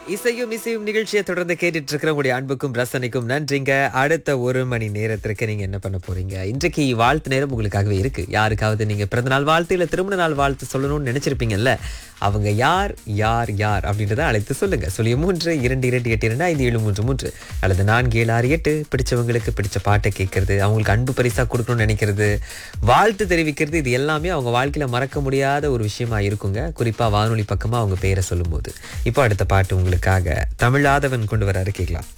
இசையும் இசையும் நிகழ்ச்சியை தொடர்ந்து கேட்டுட்டு இருக்கிற உங்களுடைய அன்புக்கும் ரசனைக்கும் நன்றிங்க அடுத்த ஒரு மணி நேரத்திற்கு நீங்க என்ன பண்ண போறீங்க இன்றைக்கு வாழ்த்து நேரம் உங்களுக்காகவே இருக்கு யாருக்காவது நீங்க பிறந்த நாள் வாழ்த்து இல்ல திருமண நாள் வாழ்த்து சொல்லணும்னு நினைச்சிருப்பீங்கல்ல அவங்க யார் யார் யார் அப்படின்றத அழைத்து சொல்லுங்க சொல்லிய மூன்று இரண்டு இரண்டு எட்டு இரண்டு ஐந்து ஏழு மூன்று மூன்று அல்லது நான்கு ஏழு ஆறு எட்டு பிடிச்சவங்களுக்கு பிடிச்ச பாட்டை கேட்கறது அவங்களுக்கு அன்பு பரிசா கொடுக்கணும்னு நினைக்கிறது வாழ்த்து தெரிவிக்கிறது இது எல்லாமே அவங்க வாழ்க்கையில மறக்க முடியாத ஒரு விஷயமா இருக்குங்க குறிப்பா வானொலி பக்கமா அவங்க பேரை சொல்லும்போது இப்போ அடுத்த பாட்டு உங்களுக்காக தமிழாதவன் கொண்டு வராரு கேட்கலாம்